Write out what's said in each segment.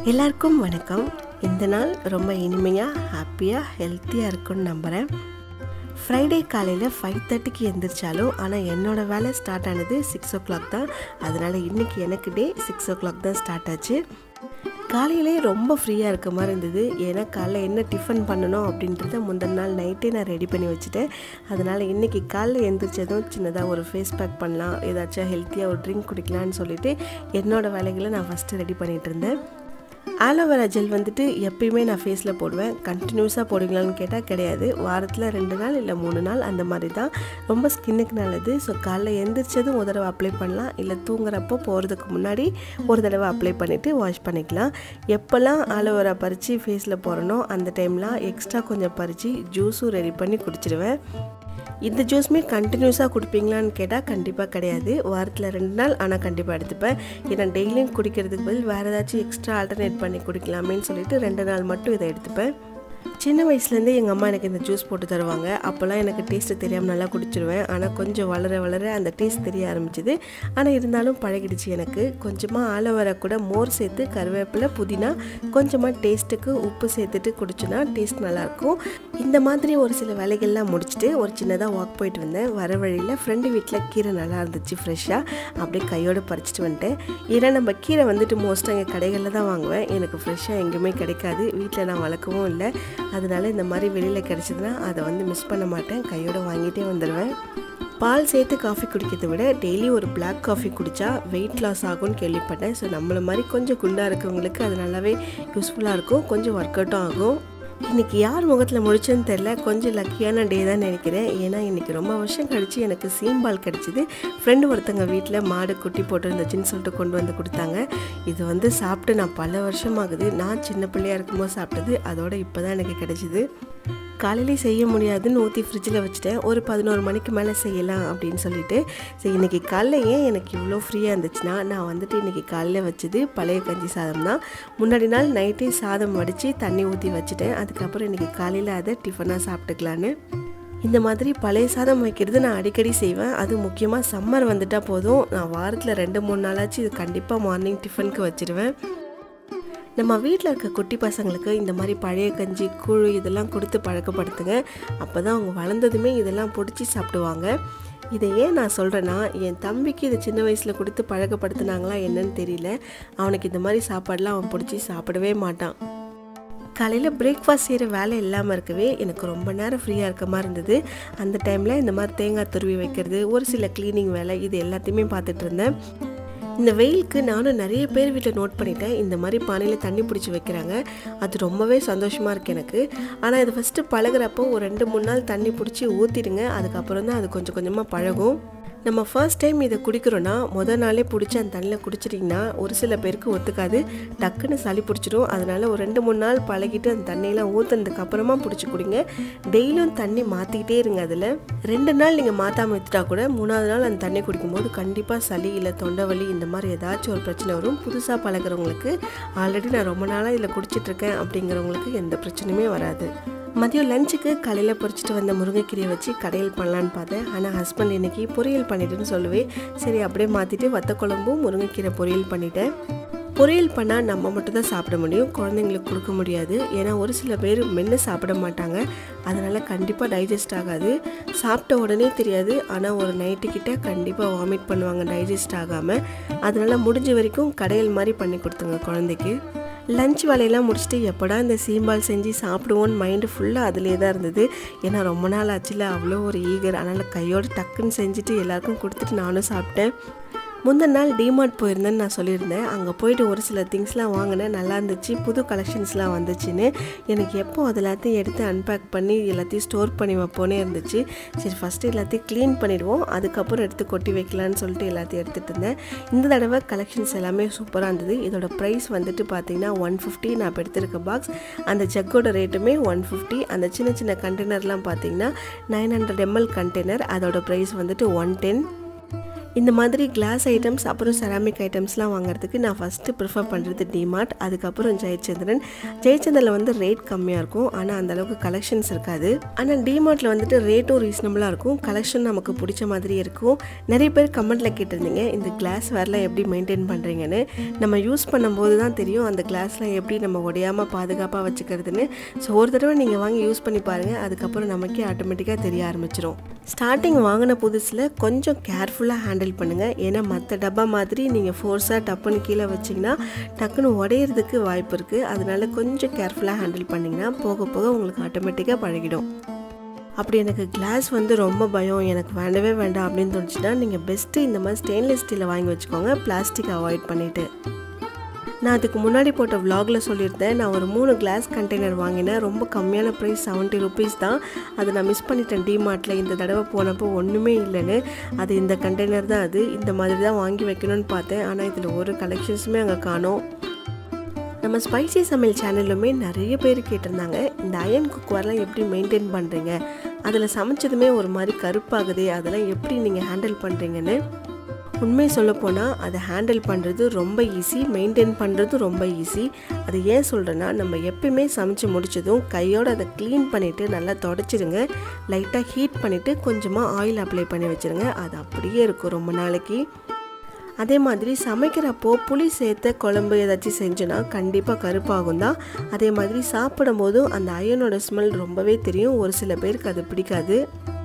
எல்லாருக்கும் வணக்கம் இந்த நாள் ரொம்ப இனிமையாக ஹாப்பியாக ஹெல்த்தியாக இருக்கும்னு நம்புகிறேன் ஃப்ரைடே காலையில் ஃபைவ் தேர்ட்டிக்கு எந்திரிச்சாலும் ஆனால் என்னோடய வேலை ஸ்டார்ட் ஆனது சிக்ஸ் ஓ கிளாக் தான் அதனால் இன்றைக்கி எனக்கு டே சிக்ஸ் ஓ கிளாக் தான் ஸ்டார்ட் ஆச்சு காலையிலே ரொம்ப ஃப்ரீயாக இருக்க மாதிரி இருந்தது ஏன்னா காலைல என்ன டிஃபன் பண்ணணும் அப்படின்றத முந்தின நாள் நைட்டே நான் ரெடி பண்ணி வச்சுட்டேன் அதனால் இன்றைக்கி காலைல எந்திரிச்சதும் சின்னதாக ஒரு ஃபேஸ் பேக் பண்ணலாம் ஏதாச்சும் ஹெல்த்தியாக ஒரு ட்ரிங்க் குடிக்கலான்னு சொல்லிட்டு என்னோடய வேலைகளை நான் ஃபஸ்ட்டு ரெடி பண்ணிகிட்டு இருந்தேன் ஆலோவேரா ஜெல் வந்துட்டு எப்பயுமே நான் ஃபேஸில் போடுவேன் கண்டினியூஸாக போடுவீங்களான்னு கேட்டால் கிடையாது வாரத்தில் ரெண்டு நாள் இல்லை மூணு நாள் அந்த மாதிரி தான் ரொம்ப ஸ்கின்னுக்கு நல்லது ஸோ காலைல எந்திரிச்சதும் ஒரு தடவை அப்ளை பண்ணலாம் இல்லை தூங்குறப்போ போகிறதுக்கு முன்னாடி ஒரு தடவை அப்ளை பண்ணிவிட்டு வாஷ் பண்ணிக்கலாம் எப்போல்லாம் ஆலோவேரா பறித்து ஃபேஸில் போகிறனோ அந்த டைம்லாம் எக்ஸ்ட்ரா கொஞ்சம் பறித்து ஜூஸும் ரெடி பண்ணி குடிச்சிடுவேன் இந்த ஜூஸுமே கண்டினியூஸாக குடிப்பீங்களான்னு கேட்டால் கண்டிப்பாக கிடையாது வாரத்தில் ரெண்டு நாள் ஆனால் கண்டிப்பாக எடுத்துப்பேன் ஏன்னா டெய்லியும் குடிக்கிறதுக்கு பதில் வேறு ஏதாச்சும் எக்ஸ்ட்ரா ஆல்டர்னேட் பண்ணி குடிக்கலாமேன்னு சொல்லிட்டு ரெண்டு நாள் மட்டும் இதை எடுத்துப்பேன் சின்ன வயசுலேருந்தே எங்கள் அம்மா எனக்கு இந்த ஜூஸ் போட்டு தருவாங்க அப்போல்லாம் எனக்கு டேஸ்ட்டு தெரியாமல் நல்லா குடிச்சிருவேன் ஆனால் கொஞ்சம் வளர வளர அந்த டேஸ்ட் தெரிய ஆரம்பிச்சிது ஆனால் இருந்தாலும் பழகிடுச்சு எனக்கு கொஞ்சமாக ஆலோவேரா கூட மோர் சேர்த்து கருவேப்பிலை புதினா கொஞ்சமாக டேஸ்ட்டுக்கு உப்பு சேர்த்துட்டு குடிச்சோன்னா டேஸ்ட் நல்லாயிருக்கும் இந்த மாதிரி ஒரு சில வேலைகள்லாம் முடிச்சுட்டு ஒரு சின்னதாக வாக் போயிட்டு வந்தேன் வர வழியில் ஃப்ரெண்டு வீட்டில் கீரை நல்லா இருந்துச்சு ஃப்ரெஷ்ஷாக அப்படியே கையோடு பறிச்சிட்டு வந்துட்டேன் ஏன்னா நம்ம கீரை வந்துட்டு மோஸ்ட்டாக எங்கள் கடைகளில் தான் வாங்குவேன் எனக்கு ஃப்ரெஷ்ஷாக எங்கேயுமே கிடைக்காது வீட்டில் நான் வளர்க்கவும் இல்லை அதனால இந்த மாதிரி வெளியில் கிடச்சிதுன்னா அதை வந்து மிஸ் பண்ண மாட்டேன் கையோடு வாங்கிட்டே வந்துடுவேன் பால் சேர்த்து காஃபி குடிக்கிறத விட டெய்லி ஒரு பிளாக் காஃபி குடித்தா வெயிட் லாஸ் ஆகும்னு கேள்விப்பட்டேன் ஸோ நம்மளை மாதிரி கொஞ்சம் குண்டாக இருக்கவங்களுக்கு அது நல்லாவே யூஸ்ஃபுல்லாக இருக்கும் கொஞ்சம் ஒர்க் அவுட்டும் ஆகும் இன்றைக்கி யார் முகத்தில் முடிச்சேன்னு தெரில கொஞ்சம் லக்கியான டே தான் நினைக்கிறேன் ஏன்னா இன்றைக்கி ரொம்ப வருஷம் கழித்து எனக்கு சீம்பால் கிடச்சிது ஃப்ரெண்டு ஒருத்தங்க வீட்டில் மாடு குட்டி போட்டுருந்துச்சுன்னு சொல்லிட்டு கொண்டு வந்து கொடுத்தாங்க இது வந்து சாப்பிட்டு நான் பல வருஷமாகுது நான் சின்ன பிள்ளையாக இருக்கும்போது சாப்பிட்டது அதோட இப்போ தான் எனக்கு கிடச்சிது காலையிலே செய்ய முடியாதுன்னு ஊற்றி ஃப்ரிட்ஜில் வச்சுட்டேன் ஒரு பதினோரு மணிக்கு மேலே செய்யலாம் அப்படின்னு சொல்லிட்டு சரி இன்றைக்கி காலைல ஏன் எனக்கு இவ்வளோ ஃப்ரீயாக இருந்துச்சுன்னா நான் வந்துட்டு இன்றைக்கி காலையில் வச்சது பழைய கஞ்சி சாதம் தான் முன்னாடி நாள் நைட்டே சாதம் வடித்து தண்ணி ஊற்றி வச்சுட்டேன் அதுக்கப்புறம் இன்றைக்கி காலையில் அதை டிஃபனாக சாப்பிட்டுக்கலான்னு இந்த மாதிரி பழைய சாதம் வைக்கிறது நான் அடிக்கடி செய்வேன் அது முக்கியமாக சம்மர் வந்துட்டால் போதும் நான் வாரத்தில் ரெண்டு மூணு நாளாச்சு இது கண்டிப்பாக மார்னிங் டிஃபனுக்கு வச்சுருவேன் நம்ம வீட்டில் இருக்க குட்டி பசங்களுக்கு இந்த மாதிரி பழைய கஞ்சி கூழ் இதெல்லாம் கொடுத்து பழக்கப்படுத்துங்க அப்போ தான் அவங்க வளர்ந்ததுமே இதெல்லாம் பிடிச்சி சாப்பிடுவாங்க இதை ஏன் நான் சொல்கிறேன்னா என் தம்பிக்கு இதை சின்ன வயசில் கொடுத்து பழக்கப்படுத்துனாங்களா என்னன்னு தெரியல அவனுக்கு இந்த மாதிரி சாப்பாடெலாம் அவன் பிடிச்சி சாப்பிடவே மாட்டான் காலையில் பிரேக்ஃபாஸ்ட் செய்கிற வேலை இல்லாமல் இருக்கவே எனக்கு ரொம்ப நேரம் ஃப்ரீயாக இருக்க மாதிரி இருந்தது அந்த டைமில் இந்த மாதிரி தேங்காய் துருவி வைக்கிறது ஒரு சில க்ளீனிங் வேலை இது எல்லாத்தையுமே பார்த்துட்டு இருந்தேன் இந்த வெயிலுக்கு நானும் நிறைய பேர் வீட்டில் நோட் பண்ணிட்டேன் இந்த மாதிரி பானையில் தண்ணி பிடிச்சி வைக்கிறாங்க அது ரொம்பவே சந்தோஷமாக இருக்குது எனக்கு ஆனால் இது ஃபஸ்ட்டு பழகிறப்போ ஒரு ரெண்டு மூணு நாள் தண்ணி பிடிச்சி ஊற்றிடுங்க அதுக்கப்புறம் தான் அது கொஞ்சம் கொஞ்சமாக பழகும் நம்ம ஃபர்ஸ்ட் டைம் இதை குடிக்கிறோன்னா மொதல் நாளே பிடிச்சி அந்த தண்ணியில் குடிச்சிட்டிங்கன்னா ஒரு சில பேருக்கு ஒத்துக்காது டக்குன்னு சளி பிடிச்சிடும் அதனால் ஒரு ரெண்டு மூணு நாள் பழகிட்டு அந்த தண்ணியெல்லாம் ஊற்றுனதுக்கு அப்புறமா பிடிச்சி குடிங்க டெய்லியும் தண்ணி மாற்றிக்கிட்டே இருங்க அதில் ரெண்டு நாள் நீங்கள் மாற்றாமல் விட்டுட்டா கூட மூணாவது நாள் அந்த தண்ணி குடிக்கும்போது கண்டிப்பாக சளி இல்லை தொண்டை வலி இந்த மாதிரி ஏதாச்சும் ஒரு பிரச்சனை வரும் புதுசாக பழகிறவங்களுக்கு ஆல்ரெடி நான் ரொம்ப நாளாக இதில் குடிச்சிட்ருக்கேன் அப்படிங்கிறவங்களுக்கு எந்த பிரச்சனையுமே வராது மதியம் லஞ்சுக்கு காலையில் பொறிச்சிட்டு வந்த முருங்கைக்கீரையை வச்சு கடையில் பண்ணலான்னு பார்த்தேன் ஆனால் ஹஸ்பண்ட் இன்றைக்கி பொரியல் பண்ணிட்டுன்னு சொல்லுவேன் சரி அப்படியே மாற்றிட்டு வத்த குழம்பும் முருங்கைக்கீரை பொரியல் பண்ணிட்டேன் பொரியல் பண்ணால் நம்ம மட்டும் தான் சாப்பிட முடியும் குழந்தைங்களுக்கு கொடுக்க முடியாது ஏன்னா ஒரு சில பேர் மென்று சாப்பிட மாட்டாங்க அதனால் கண்டிப்பாக டைஜஸ்ட் ஆகாது சாப்பிட்ட உடனே தெரியாது ஆனால் ஒரு நைட்டுக்கிட்ட கண்டிப்பாக வாமிட் பண்ணுவாங்க டைஜஸ்ட் ஆகாமல் அதனால் முடிஞ்ச வரைக்கும் கடையில் மாதிரி பண்ணி கொடுத்துங்க குழந்தைக்கு லஞ்ச் வேலையெல்லாம் முடிச்சுட்டு எப்படா இந்த சீம்பால் செஞ்சு சாப்பிடுவோன்னு மைண்டு ஃபுல்லாக அதிலே தான் இருந்தது ஏன்னா ரொம்ப நாள் ஆச்சுல அவ்வளோ ஒரு ஈகர் அதனால் கையோடு டக்குன்னு செஞ்சுட்டு எல்லாருக்கும் கொடுத்துட்டு நானும் சாப்பிட்டேன் முந்தின நாள் டிமார்ட் போயிருந்தேன்னு நான் சொல்லியிருந்தேன் அங்கே போயிட்டு ஒரு சில திங்ஸ்லாம் வாங்கினேன் நல்லா இருந்துச்சு புது கலெக்ஷன்ஸ்லாம் வந்துச்சுன்னு எனக்கு எப்போ அது எல்லாத்தையும் எடுத்து அன்பேக் பண்ணி எல்லாத்தையும் ஸ்டோர் பண்ணி வைப்போனே இருந்துச்சு சரி ஃபஸ்ட்டு எல்லாத்தையும் க்ளீன் பண்ணிவிடுவோம் அதுக்கப்புறம் எடுத்து கொட்டி வைக்கலான்னு சொல்லிட்டு எல்லாத்தையும் எடுத்துகிட்டு இருந்தேன் இந்த தடவை கலெக்ஷன்ஸ் எல்லாமே சூப்பராக இருந்தது இதோட ப்ரைஸ் வந்துட்டு பார்த்தீங்கன்னா ஒன் ஃபிஃப்டி நான் இப்போ எடுத்திருக்க பாக்ஸ் அந்த ஜக்கோட ரேட்டுமே ஒன் ஃபிஃப்டி அந்த சின்ன சின்ன கண்டெய்னர்லாம் பார்த்தீங்கன்னா நைன் ஹண்ட்ரட் எம்எல் கண்டெய்னர் அதோட ப்ரைஸ் வந்துட்டு ஒன் டென் இந்த மாதிரி கிளாஸ் ஐட்டம்ஸ் அப்புறம் செராமிக் ஐட்டம்ஸ்லாம் வாங்குறதுக்கு நான் ஃபஸ்ட்டு ப்ரிஃபர் பண்ணுறது டிமார்ட் அதுக்கப்புறம் ஜெயச்சந்திரன் ஜெயச்சந்திரனில் வந்து ரேட் கம்மியாக இருக்கும் ஆனால் அந்த அளவுக்கு கலெக்ஷன்ஸ் இருக்காது ஆனால் டிமார்ட்டில் வந்துட்டு ரேட்டும் ரீசனபுளாக இருக்கும் கலெக்ஷன் நமக்கு பிடிச்ச மாதிரி இருக்கும் நிறைய பேர் கமெண்ட்டில் கேட்டிருந்தீங்க இந்த கிளாஸ் வேர்லாம் எப்படி மெயின்டைன் பண்ணுறீங்கன்னு நம்ம யூஸ் பண்ணும்போது தான் தெரியும் அந்த கிளாஸ்லாம் எப்படி நம்ம உடையாமல் பாதுகாப்பாக வச்சுக்கிறதுன்னு ஸோ ஒரு தடவை நீங்கள் வாங்கி யூஸ் பண்ணி பாருங்கள் அதுக்கப்புறம் நமக்கே ஆட்டோமேட்டிக்காக தெரிய ஆரம்பிச்சிடும் ஸ்டார்டிங் வாங்கின புதுசில் கொஞ்சம் கேர்ஃபுல்லாக ஹேண்டில் பண்ணுங்கள் ஏன்னா மற்ற டப்பா மாதிரி நீங்கள் ஃபோர்ஸாக டப்புன்னு கீழே வச்சிங்கன்னா டக்குன்னு உடையிறதுக்கு வாய்ப்பு இருக்குது அதனால கொஞ்சம் கேர்ஃபுல்லாக ஹேண்டில் பண்ணிங்கன்னா போக போக உங்களுக்கு ஆட்டோமேட்டிக்காக பழகிடும் அப்படி எனக்கு கிளாஸ் வந்து ரொம்ப பயம் எனக்கு வேண்டவே வேண்டாம் அப்படின்னு தோணுச்சுன்னா நீங்கள் பெஸ்ட்டு இந்த மாதிரி ஸ்டெயின்லெஸ் ஸ்டீலை வாங்கி வச்சுக்கோங்க பிளாஸ்டிக் அவாய்ட் பண்ணிவிட்டு நான் அதுக்கு முன்னாடி போட்ட vlogல சொல்லியிருந்தேன் நான் ஒரு மூணு கிளாஸ் கண்டெய்னர் வாங்கினேன் ரொம்ப கம்மியான ப்ரைஸ் செவன்ட்டி ருபீஸ் தான் அதை நான் மிஸ் பண்ணிட்டேன் டிமார்ட்டில் இந்த தடவை போனப்போ ஒன்றுமே இல்லைன்னு அது இந்த கண்டெய்னர் தான் அது இந்த மாதிரி தான் வாங்கி வைக்கணும்னு பார்த்தேன் ஆனால் இதில் ஒரு கலெக்ஷன்ஸுமே அங்கே காணோம் நம்ம ஸ்பைசி சமையல் சேனல்லுமே நிறைய பேர் கேட்டிருந்தாங்க இந்த அயன் குக்வார்லாம் எப்படி மெயின்டைன் பண்ணுறீங்க அதில் சமைச்சதுமே ஒரு மாதிரி கருப்பாகுதே அதெல்லாம் எப்படி நீங்கள் ஹேண்டில் பண்ணுறீங்கன்னு உண்மை சொல்லப்போனால் அதை ஹேண்டில் பண்ணுறது ரொம்ப ஈஸி மெயின்டைன் பண்ணுறது ரொம்ப ஈஸி அது ஏன் சொல்கிறேன்னா நம்ம எப்பயுமே சமைச்சு முடிச்சதும் கையோடு அதை க்ளீன் பண்ணிவிட்டு நல்லா தொடச்சிடுங்க லைட்டாக ஹீட் பண்ணிவிட்டு கொஞ்சமாக ஆயில் அப்ளை பண்ணி வச்சுருங்க அது அப்படியே இருக்கும் ரொம்ப நாளைக்கு அதே மாதிரி சமைக்கிறப்போ புளி சேர்த்த குழம்பு ஏதாச்சும் செஞ்சோன்னா கண்டிப்பாக கருப்பாகும் தான் அதே மாதிரி சாப்பிடும் போதும் அந்த அயனோட ஸ்மெல் ரொம்பவே தெரியும் ஒரு சில பேருக்கு அது பிடிக்காது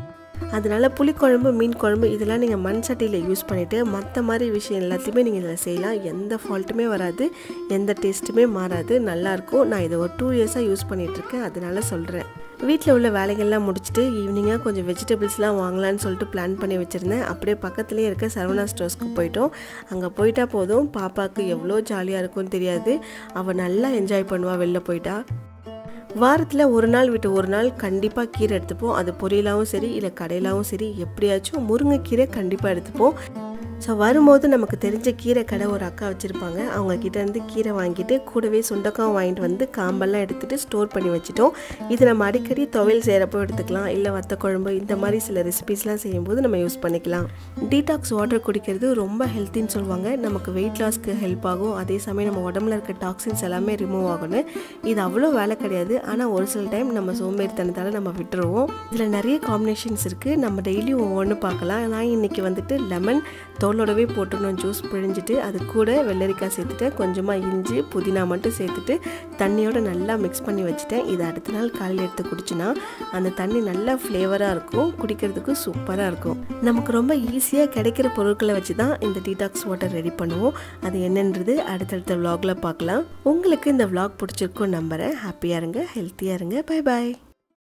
அதனால புளிக்குழம்பு மீன் குழம்பு இதெல்லாம் நீங்கள் மண் சட்டியில் யூஸ் பண்ணிவிட்டு மற்ற மாதிரி விஷயம் எல்லாத்தையுமே நீங்கள் இதில் செய்யலாம் எந்த ஃபால்ட்டுமே வராது எந்த டேஸ்ட்டுமே மாறாது நல்லாயிருக்கும் நான் இதை ஒரு டூ இயர்ஸாக யூஸ் பண்ணிகிட்ருக்கேன் அதனால சொல்கிறேன் வீட்டில் உள்ள வேலைகள்லாம் முடிச்சுட்டு ஈவினிங்காக கொஞ்சம் வெஜிடபிள்ஸ்லாம் வாங்கலான்னு சொல்லிட்டு பிளான் பண்ணி வச்சுருந்தேன் அப்படியே பக்கத்துலேயே இருக்க சரவணா ஸ்டோர்ஸ்க்கு போயிட்டோம் அங்கே போயிட்டா போதும் பாப்பாவுக்கு எவ்வளோ ஜாலியாக இருக்கும்னு தெரியாது அவள் நல்லா என்ஜாய் பண்ணுவாள் வெளில போயிட்டா வாரத்தில் ஒரு நாள் விட்டு ஒரு நாள் கண்டிப்பாக கீரை எடுத்துப்போம் அது பொரியலாகவும் சரி இல்லை கடையிலாவும் சரி எப்படியாச்சும் முருங்கைக்கீரை கண்டிப்பாக எடுத்துப்போம் ஸோ வரும்போது நமக்கு தெரிஞ்ச கீரை கடை ஒரு அக்கா வச்சுருப்பாங்க அவங்க கிட்டேருந்து கீரை வாங்கிட்டு கூடவே சுண்டக்காவும் வாங்கிட்டு வந்து காம்பெல்லாம் எடுத்துகிட்டு ஸ்டோர் பண்ணி வச்சுட்டோம் இது நம்ம அடிக்கடி துவையல் செய்கிறப்போ எடுத்துக்கலாம் இல்லை வத்த குழம்பு இந்த மாதிரி சில ரெசிபீஸ்லாம் செய்யும்போது நம்ம யூஸ் பண்ணிக்கலாம் டீடாக்ஸ் வாட்டர் குடிக்கிறது ரொம்ப ஹெல்த்தின்னு சொல்லுவாங்க நமக்கு வெயிட் லாஸ்க்கு ஹெல்ப் ஆகும் அதே சமயம் நம்ம உடம்புல இருக்க டாக்ஸின்ஸ் எல்லாமே ரிமூவ் ஆகணும் இது அவ்வளோ வேலை கிடையாது ஆனால் ஒரு சில டைம் நம்ம சோம்பேறித்தனத்தால் நம்ம விட்டுருவோம் இதில் நிறைய காம்பினேஷன்ஸ் இருக்குது நம்ம டெய்லியும் ஒவ்வொன்று பார்க்கலாம் நான் இன்றைக்கி வந்துட்டு லெமன் தோலோடவே போட்டுடணும் ஜூஸ் பிழிஞ்சிட்டு அது கூட வெள்ளரிக்காய் சேர்த்துட்டு கொஞ்சமாக இஞ்சி புதினா மட்டும் சேர்த்துட்டு தண்ணியோட நல்லா மிக்ஸ் பண்ணி வச்சுட்டேன் இதை அடுத்த நாள் காலையில் எடுத்து குடிச்சுன்னா அந்த தண்ணி நல்லா ஃப்ளேவராக இருக்கும் குடிக்கிறதுக்கு சூப்பராக இருக்கும் நமக்கு ரொம்ப ஈஸியாக கிடைக்கிற பொருட்களை வச்சு தான் இந்த டீடாக்ஸ் வாட்டர் ரெடி பண்ணுவோம் அது என்னன்றது அடுத்தடுத்த vlogல பார்க்கலாம் உங்களுக்கு இந்த vlog பிடிச்சிருக்கும் நம்புகிறேன் ஹாப்பியாக இருங்க ஹெல்த்தியாக இருங்க பை பாய்